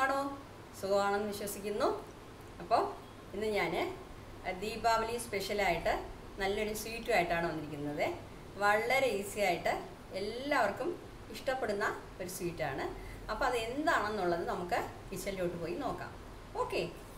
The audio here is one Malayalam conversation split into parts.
സുഖമാണോ സുഖമാണെന്ന് വിശ്വസിക്കുന്നു അപ്പോൾ ഇന്ന് ഞാൻ ദീപാവലി സ്പെഷ്യലായിട്ട് നല്ലൊരു സ്വീറ്റുമായിട്ടാണ് വന്നിരിക്കുന്നത് വളരെ ഈസി ആയിട്ട് എല്ലാവർക്കും ഇഷ്ടപ്പെടുന്ന ഒരു സ്വീറ്റാണ് അപ്പോൾ അത് എന്താണെന്നുള്ളത് നമുക്ക് കിച്ചണിലോട്ട് പോയി നോക്കാം ഓക്കെ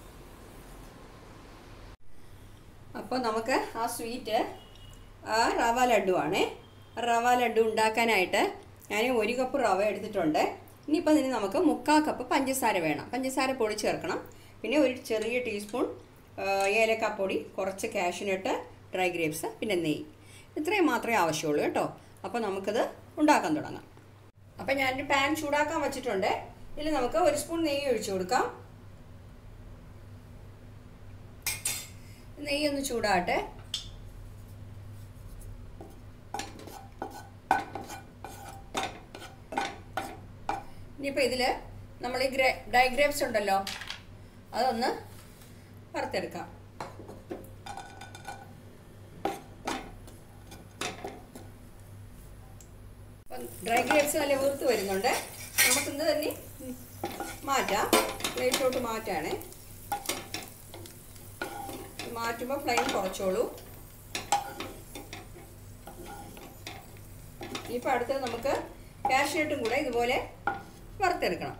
അപ്പോൾ നമുക്ക് ആ സ്വീറ്റ് ആ റവ ലഡു ആണേ റവ ലഡു ഉണ്ടാക്കാനായിട്ട് ഞാൻ ഒരു കപ്പ് റവ എടുത്തിട്ടുണ്ട് ഇനിയിപ്പോൾ ഇതിന് നമുക്ക് മുക്കാൽ കപ്പ് പഞ്ചസാര വേണം പഞ്ചസാര പൊടി ചേർക്കണം പിന്നെ ഒരു ചെറിയ ടീസ്പൂൺ ഏലക്കാപ്പൊടി കുറച്ച് കാഷ്യൂനട്ട് ഡ്രൈ ഗ്രേപ്സ് പിന്നെ നെയ്യ് ഇത്രയും മാത്രമേ ആവശ്യമുള്ളൂ കേട്ടോ അപ്പോൾ നമുക്കിത് ഉണ്ടാക്കാൻ തുടങ്ങാം അപ്പം ഞാനൊരു പാൻ ചൂടാക്കാൻ വെച്ചിട്ടുണ്ട് ഇതിൽ നമുക്ക് ഒരു സ്പൂൺ നെയ്യ് ഒഴിച്ചു കൊടുക്കാം നെയ്യ് ഒന്ന് ചൂടാട്ടെ ഇനിയിപ്പോൾ ഇതിൽ നമ്മൾ ഈ ഗ്രേ ഡൈഗ്രേപ്സ് ഉണ്ടല്ലോ അതൊന്ന് വറുത്തെടുക്കാം ഡ്രൈ ഗ്രേപ്സ് നല്ല വീർത്ത് വരുന്നുണ്ട് നമുക്കിന്ന് തന്നെ മാറ്റാം പ്ലേറ്റിലോട്ട് മാറ്റാണ് മാറ്റുമ്പോൾ ഫ്ലെയിം കുറച്ചോളൂ ഇനിയിപ്പോൾ അടുത്തത് നമുക്ക് കാഷ്നട്ടും കൂടെ ഇതുപോലെ വറുത്തെടുക്കണം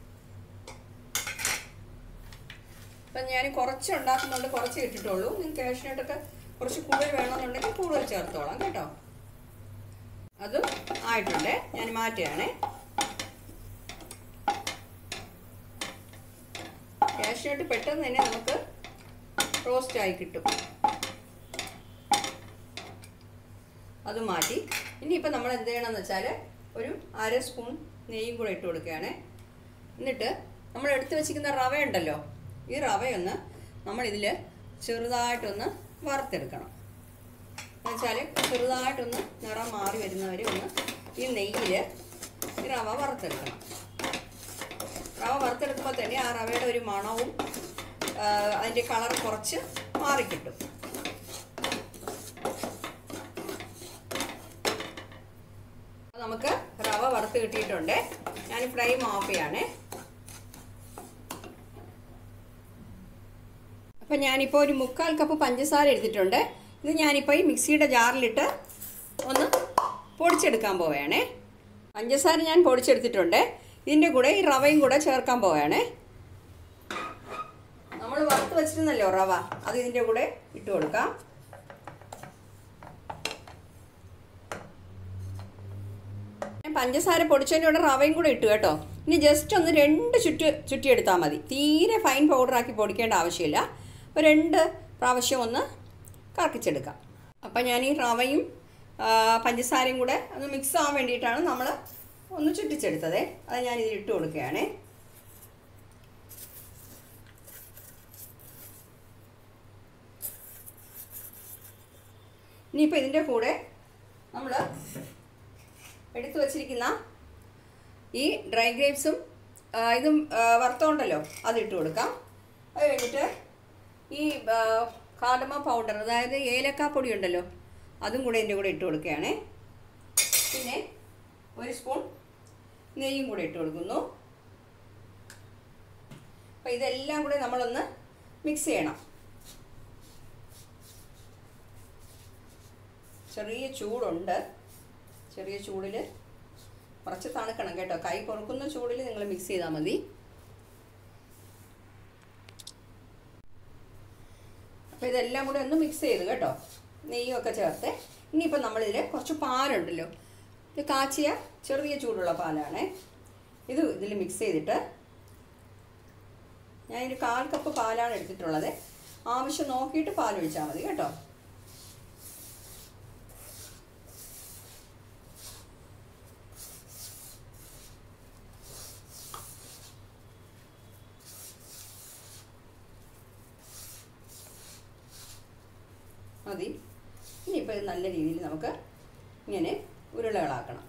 അപ്പം ഞാൻ കുറച്ച് ഉണ്ടാക്കുന്നുണ്ട് കുറച്ച് ഇട്ടിട്ടുള്ളൂ നിങ്ങൾക്ക് കാഷ്നട്ടൊക്കെ കുറച്ച് കൂടുതൽ വേണമെന്നുണ്ടെങ്കിൽ കൂടുതൽ ചേർത്തോളാം കേട്ടോ അതും ആയിട്ടുണ്ട് ഞാൻ മാറ്റുകയാണേ കാഷ്നട്ട് പെട്ടെന്ന് തന്നെ നമുക്ക് റോസ്റ്റ് ആയി കിട്ടും അത് മാറ്റി ഇനിയിപ്പോൾ നമ്മൾ എന്ത് ചെയ്യണമെന്ന് വെച്ചാൽ ഒരു അര സ്പൂൺ നെയ്യും കൂടെ ഇട്ട് കൊടുക്കുകയാണ് എന്നിട്ട് നമ്മൾ എടുത്തു വെച്ചിരിക്കുന്ന റവ ഉണ്ടല്ലോ ഈ റവയൊന്ന് നമ്മളിതിൽ ചെറുതായിട്ടൊന്ന് വറുത്തെടുക്കണം എന്നുവെച്ചാൽ ചെറുതായിട്ടൊന്ന് നിറം മാറി വരുന്നവരെ ഒന്ന് ഈ നെയ്യിൽ ഈ റവ വറുത്തെടുക്കണം റവ വറുത്തെടുക്കുമ്പോൾ തന്നെ ആ റവയുടെ ഒരു മണവും അതിൻ്റെ കളർ കുറച്ച് മാറിക്കിട്ടും നമുക്ക് റവ വറുത്ത് കിട്ടിയിട്ടുണ്ട് ഞാൻ ഫ്ലെയിം ഓഫ് ചെയ്യണേ അപ്പം ഞാനിപ്പോൾ ഒരു മുക്കാൽ കപ്പ് പഞ്ചസാര എടുത്തിട്ടുണ്ട് ഇത് ഞാനിപ്പോൾ ഈ മിക്സിയുടെ ജാറിലിട്ട് ഒന്ന് പൊടിച്ചെടുക്കാൻ പോവുകയാണേ പഞ്ചസാര ഞാൻ പൊടിച്ചെടുത്തിട്ടുണ്ട് ഇതിൻ്റെ കൂടെ ഈ റവയും കൂടെ ചേർക്കാൻ പോവുകയാണേ നമ്മൾ വറുത്ത് വെച്ചിരുന്നല്ലോ റവ അത് ഇതിൻ്റെ കൂടെ ഇട്ട് കൊടുക്കാം പഞ്ചസാര പൊടിച്ചതിൻ്റെ കൂടെ റവയും കൂടെ ഇട്ടു കേട്ടോ ഇനി ജസ്റ്റ് ഒന്ന് രണ്ട് ചുറ്റ് ചുറ്റിയെടുത്താൽ മതി തീരെ ഫൈൻ പൗഡറാക്കി പൊടിക്കേണ്ട ആവശ്യമില്ല ഒരു രണ്ട് പ്രാവശ്യം ഒന്ന് കറക്കിച്ചെടുക്കാം അപ്പം ഞാൻ ഈ റവയും പഞ്ചസാരയും കൂടെ ഒന്ന് മിക്സ് ആവാൻ വേണ്ടിയിട്ടാണ് നമ്മൾ ഒന്ന് ചുറ്റിച്ചെടുത്തത് അത് ഞാൻ ഇതിൽ ഇട്ട് കൊടുക്കുകയാണേ ഇനിയിപ്പോൾ ഇതിൻ്റെ കൂടെ നമ്മൾ എടുത്തു വച്ചിരിക്കുന്ന ഈ ഡ്രൈ ഗ്രേപ്സും ഇതും വറുത്തോണ്ടല്ലോ അതിട്ട് കൊടുക്കാം അത് കഴിഞ്ഞിട്ട് ഈ കാർഡമ പൗഡർ അതായത് ഏലക്കാപ്പൊടി ഉണ്ടല്ലോ അതും കൂടെ ഇതിൻ്റെ കൂടെ ഇട്ട് കൊടുക്കുകയാണേ പിന്നെ ഒരു സ്പൂൺ നെയ്യും കൂടെ ഇട്ട് കൊടുക്കുന്നു അപ്പോൾ ഇതെല്ലാം കൂടെ നമ്മളൊന്ന് മിക്സ് ചെയ്യണം ചെറിയ ചൂടുണ്ട് ചെറിയ ചൂടിൽ കുറച്ച് തണുക്കണം കേട്ടോ കൈ പൊറുക്കുന്ന ചൂടിൽ നിങ്ങൾ മിക്സ് ചെയ്താൽ മതി അപ്പോൾ ഇതെല്ലാം കൂടെ ഒന്ന് മിക്സ് ചെയ്ത് കേട്ടോ നെയ്യും ഒക്കെ ചേർത്ത് ഇനിയിപ്പോൾ നമ്മളിതിൽ കുറച്ച് പാലുണ്ടല്ലോ ഇത് കാച്ചിയ ചെറിയ ചൂടുള്ള പാലാണ് ഇത് ഇതിൽ മിക്സ് ചെയ്തിട്ട് ഞാനൊരു കാൽ കപ്പ് പാലാണ് എടുത്തിട്ടുള്ളത് ആവശ്യം നോക്കിയിട്ട് പാൽ ഒഴിച്ചാൽ മതി കേട്ടോ മതി ഇനിയിപ്പോൾ ഇത് നല്ല രീതിയിൽ നമുക്ക് ഇങ്ങനെ ഉരുളകളാക്കണം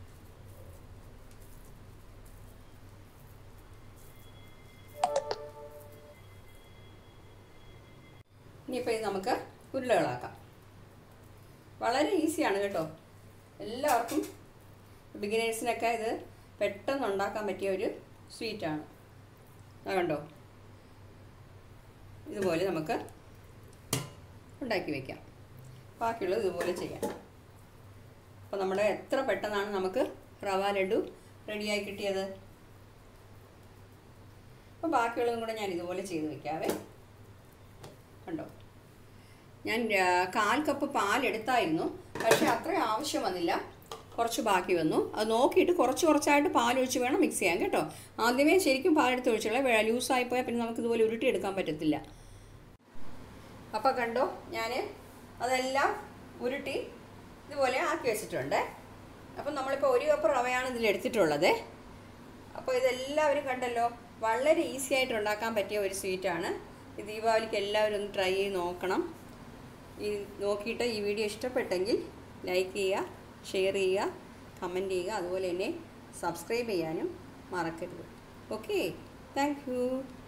ഇനിയിപ്പോൾ ഇത് നമുക്ക് ഉരുളകളാക്കാം വളരെ ഈസിയാണ് കേട്ടോ എല്ലാവർക്കും ബിഗിനേഴ്സിനൊക്കെ ഇത് പെട്ടെന്ന് ഉണ്ടാക്കാൻ പറ്റിയ ഒരു സ്വീറ്റാണ് അത് കണ്ടോ ഇതുപോലെ നമുക്ക് ഉണ്ടാക്കി വയ്ക്കാം ബാക്കിയുള്ളത് ഇതുപോലെ ചെയ്യാം അപ്പോൾ നമ്മുടെ എത്ര പെട്ടെന്നാണ് നമുക്ക് റവ ലഡു റെഡിയായി കിട്ടിയത് അപ്പോൾ ബാക്കിയുള്ളതും കൂടെ ഞാൻ ഇതുപോലെ ചെയ്ത് വെക്കാവേ കണ്ടോ ഞാൻ ആ, കാൽ കപ്പ് പാലെടുത്തായിരുന്നു പക്ഷേ അത്രയും ആവശ്യം വന്നില്ല കുറച്ച് ബാക്കി വന്നു അത് നോക്കിയിട്ട് കുറച്ച് കുറച്ചായിട്ട് പാലൊഴിച്ച് വേണം മിക്സ് ചെയ്യാൻ കേട്ടോ ആദ്യമേ ശരിക്കും പാലെടുത്ത് ഒഴിച്ചോളാം ലൂസായി പോയാൽ പിന്നെ നമുക്ക് ഇതുപോലെ ഉരുട്ടിയെടുക്കാൻ പറ്റത്തില്ല അപ്പോൾ കണ്ടോ ഞാൻ അതെല്ലാം ഉരുട്ടി ഇതുപോലെ ആക്കി വെച്ചിട്ടുണ്ട് അപ്പം നമ്മളിപ്പോൾ ഒരു കപ്പ് റവയാണ് ഇതിൽ എടുത്തിട്ടുള്ളത് അപ്പോൾ ഇതെല്ലാവരും കണ്ടല്ലോ വളരെ ഈസി ആയിട്ട് ഉണ്ടാക്കാൻ പറ്റിയ ഒരു സ്വീറ്റാണ് ഈ ദീപാവലിക്ക് എല്ലാവരും ഒന്ന് ട്രൈ ചെയ്ത് നോക്കണം ഈ നോക്കിയിട്ട് ഈ വീഡിയോ ഇഷ്ടപ്പെട്ടെങ്കിൽ ലൈക്ക് ചെയ്യുക ഷെയർ ചെയ്യുക കമൻറ്റ് ചെയ്യുക അതുപോലെ തന്നെ സബ്സ്ക്രൈബ് ചെയ്യാനും മറക്കരുത് ഓക്കെ താങ്ക് യു